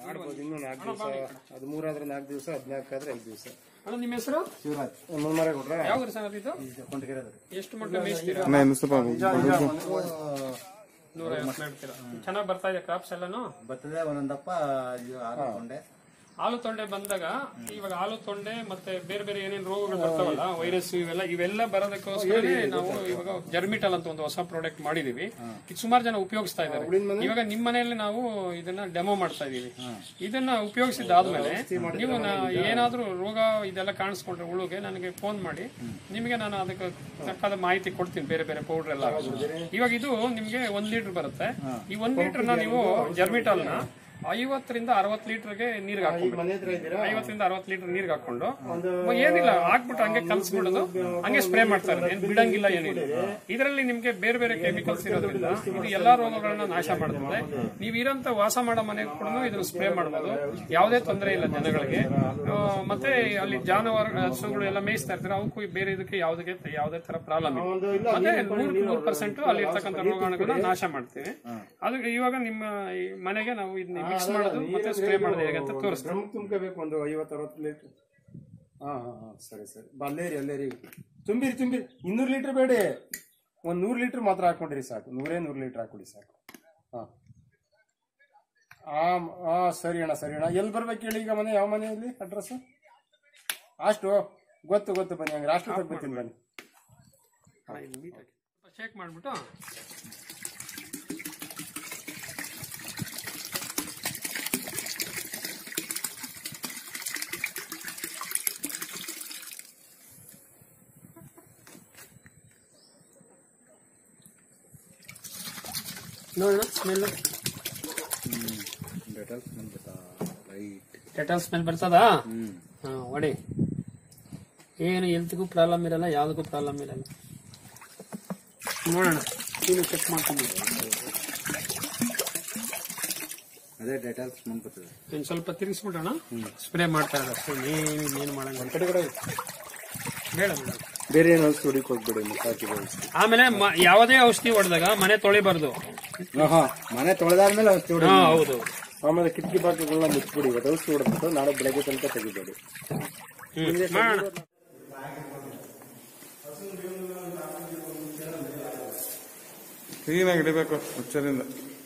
ಮಾಡ್ಬೋದು ಇನ್ನೂ ನಾಲ್ಕು ದಿವಸ ಹದಿಮೂರಾದ್ರೆ ನಾಲ್ಕು ದಿವಸ ಹದಿನಾಲ್ಕು ಆದ್ರೆ ಐದು ದಿವಸ ಅಣ್ಣ ನಿಮ್ಮ ಹೆಸರು ಶಿವರಾಜ್ ಮುನ್ಮರ ಕೊಟ್ರೆ ಯಾವ ಸರ್ ಇದು ಎಷ್ಟು ಮಟ್ಟ ಮೇಯಿಸ್ತೀರಾ ನೂರ ಐವತ್ತು ಮಾಡ್ತೀರಾ ಚೆನ್ನಾಗಿ ಬರ್ತಾ ಇದೆ ಕ್ರಾಪ್ಸ್ ಎಲ್ಲಾನು ಬರ್ತದೆ ಒಂದೊಂದಪ್ಪ ಇದು ಆರು ಕೊಂಡೆ ಹಾಲು ತೊಂಡೆ ಬಂದಾಗ ಇವಾಗ ಹಾಲು ತೊಂಡೆ ಮತ್ತೆ ಬೇರೆ ಬೇರೆ ಏನೇನು ರೋಗಗಳು ಬರ್ತಾವಲ್ಲ ವೈರಸ್ ಇವೆಲ್ಲ ಇವೆಲ್ಲ ಬರೋದಕ್ಕೋಸ್ಕರ ನಾವು ಇವಾಗ ಜರ್ಮಿಟಲ್ ಅಂತ ಒಂದು ಹೊಸ ಪ್ರಾಡಕ್ಟ್ ಮಾಡಿದೀವಿ ಇದು ಸುಮಾರು ಜನ ಉಪಯೋಗಿಸ್ತಾ ಇದ್ದಾರೆ ಇವಾಗ ನಿಮ್ಮ ಮನೆಯಲ್ಲಿ ನಾವು ಇದನ್ನ ಡೆಮೋ ಮಾಡ್ತಾ ಇದೀವಿ ಇದನ್ನ ಉಪಯೋಗಿಸಿದಾದ್ಮೇಲೆ ನೀವು ನಾ- ಏನಾದ್ರೂ ರೋಗ ಇದೆಲ್ಲ ಕಾಣಿಸ್ಕೊಂಡ್ರೆ ಹುಳುಗೆ ನನಗೆ ಫೋನ್ ಮಾಡಿ ನಿಮಗೆ ನಾನು ಅದಕ್ಕೆ ತಕ್ಕಾದ ಮಾಹಿತಿ ಕೊಡ್ತೀನಿ ಬೇರೆ ಬೇರೆ ಪೌಡರ್ ಎಲ್ಲ ಇವಾಗ ಇದು ನಿಮ್ಗೆ ಒಂದ್ ಲೀಟರ್ ಬರುತ್ತೆ ಈ ಒಂದ್ ಲೀಟರ್ನ ನೀವು ಜರ್ಮಿಟಲ್ನ ಐವತ್ತರಿಂದ ಅರವತ್ತು ಲೀಟರ್ಗೆ ನೀರ್ಗೆ ಹಾಕೊಂಡು ಮನೆ ಹತ್ರ ಇದ್ದೀರಾ ಐವತ್ತರಿಂದ ಅರವತ್ತು ಲೀಟರ್ ನೀರ್ಗೆ ಹಾಕೊಂಡು ಏನಿಲ್ಲ ಹಾಕ್ಬಿಟ್ಟು ಹಂಗೆ ಕಲ್ಸ್ಬಿಡೋದು ಹಂಗೆ ಸ್ಪ್ರೇ ಮಾಡ್ತಾರೆ ಏನ್ ಬಿಡಂಗಿಲ್ಲ ಏನಿಲ್ಲ ಇದರಲ್ಲಿ ನಿಮ್ಗೆ ಬೇರೆ ಬೇರೆ ಕೆಮಿಕಲ್ಸ್ ಇರೋದ್ರಿಂದ ಇದು ಎಲ್ಲಾ ರೋಗಗಳನ್ನ ನಾಶ ಮಾಡುತ್ತೆ ನೀವು ಇರೋಂತ ವಾಸ ಮಾಡೋ ಮನೆ ಕೂಡ ಇದನ್ನ ಸ್ಪ್ರೇ ಮಾಡಬಹುದು ಯಾವುದೇ ತೊಂದರೆ ಇಲ್ಲ ಜನಗಳಿಗೆ ಆ, ಮತ್ತೆ ಅಲ್ಲಿ ಜಾನುವಾರು ಹಸುಗಳು ಎಲ್ಲ ಮೇಯಿಸ್ತಾ ಇರ್ತಾರೆ ಅವಕ್ಕೂ ಬೇರೆ ಇದಕ್ಕೆ ಯಾವುದಕ್ಕೆ ಯಾವುದೇ ತರ ಪ್ರಾಬ್ಲಮ್ ಇಲ್ಲ ಮತ್ತೆ ನೂರು ನೂರು ಪರ್ಸೆಂಟ್ ಅಲ್ಲಿ ಇರ್ತಕ್ಕಂಥ ರೋಗಾಣುಗಳನ್ನ ನಾಶ ಮಾಡ್ತೀವಿ ಅದು ಇವಾಗ ನಿಮ್ಮ ಈ ಮನೆಗೆ ನಾವು ಇದನ್ನ ಮಿಕ್ಸ್ ಮಾಡೋದು ಮತ್ತೆ ಸ್ಪ್ರೇ ಮಾಡೋದು ಹೇಗೆ ಅಂತ ತೋರಿಸ್ತೀವಿ ಡ್ರಮ್ ತುಂಬ್ಕೋಬೇಕು ಒಂದು ಐವತ್ತು ಅರವತ್ತು ಲೀಟರ್ ಹಾ ಹಾ ಹಾ ಸರಿ ಸರಿ ಬಾ, ಅಲ್ಲೇ ರೀ ಅಲ್ಲೇ ರೀ ತುಂಬಿರಿ ತುಂಬಿರಿ ಇನ್ನೂರು ಲೀಟರ್ ಬೇಡಿ ಒಂದ್ ನೂರು ಲೀಟರ್ ಮಾತ್ರ ಹಾಕೊಂಡ್ರಿ ಸಾಕು ನೂರೇ ನೂರು ಲೀಟರ್ ಹಾಕೊಡಿ ಸಾಕು ಹಾ ಆ ಆ ಸರಿ ಅಣ್ಣ ಸರಿ ಅಣ್ಣ ಎಲ್ಲಿ ಬರ್ಬೇಕು ಹೇಳಿ ಈಗ ಮನೆ ಯಾವ ಮನೆಯಲ್ಲಿ ಅಡ್ರೆಸ್ ಅಷ್ಟು ಗೊತ್ತು ಗೊತ್ತು ಬನ್ನಿ ಹಂಗಾರೆ ಅಷ್ಟು ಬರ್ತೀನಿ ಬನ್ನಿ ಚೆಕ್ ಮಾಡ್ಬಿಟ್ಟು ನೋಡೋಣ smell Dettol right Dettol smell ಬರ್ತದಾ ಹಾ ಹೊಡಿ ಏನು ಹೆಲ್ತ್ಗೂ ಪ್ರಾಬ್ಲಮ್ ಇರಲ್ಲ ಯಾವುದಕ್ಕೂ ಪ್ರಾಬ್ಲಮ್ ಇರಲ್ಲ ನೋಡೋಣ ನೀನು ಚೆಕ್ ಮಾಡ್ಕೊಂಡು ಅದೇ ಡೆಟಲ್ ಸ್ಮೆಲ್ ಬರ್ತದೆ ಇನ್ನು ಸ್ವಲ್ಪ ತಿರುಗಿಸ್ಬಿಡೋಣ ಸ್ಪ್ರೇ ಮಾಡ್ತಾ ಇದ್ದಾರೆ ಅಷ್ಟೇ ಏನು ಏನು ಮಾಡಂಗಿಲ್ಲ ಕಡೆ ಕಡೆ ಬೇಡ ಬೇಡ ಬೇರೆ ಏನು ಔಷಧಿ ಹೊಡಿಕ್ ಹೋಗ್ಬೇಡಿ ಮುಖಾಕಿ ಔಷಧಿ ಆಮೇಲೆ ಮ- ಯಾವುದೇ ಔಷಧಿ ಹೊಡೆದಾಗ ಮನೆ ತೊಳಿಬಾರ್ದು ಹಾ ಮನೆ ತೊಳೆದಾದ್ಮೇಲೆ ಔಷಧಿ ಹೊಡಿ ಹಾ ಹೌದು ಆಮೇಲೆ ಕಿಟಕಿ ಬಾಗಿಲುಗಳನ್ನ ಮುಚ್ಚಿಬಿಡಿ ಇವತ್ತು ಔಷಧಿ ಹೊಡೆದ್ಬಿಟ್ಟು ನಾಳೆ ಬೆಳಗ್ಗೆ ತನಕ ತೆಗಿಬೇಡಿ ಹ್ಮ್ ಮಾಡೋಣ ಕ್ಲೀನಾಗಿ ಹಿಡಿಬೇಕು ಹುಚ್ಚರಿಂದ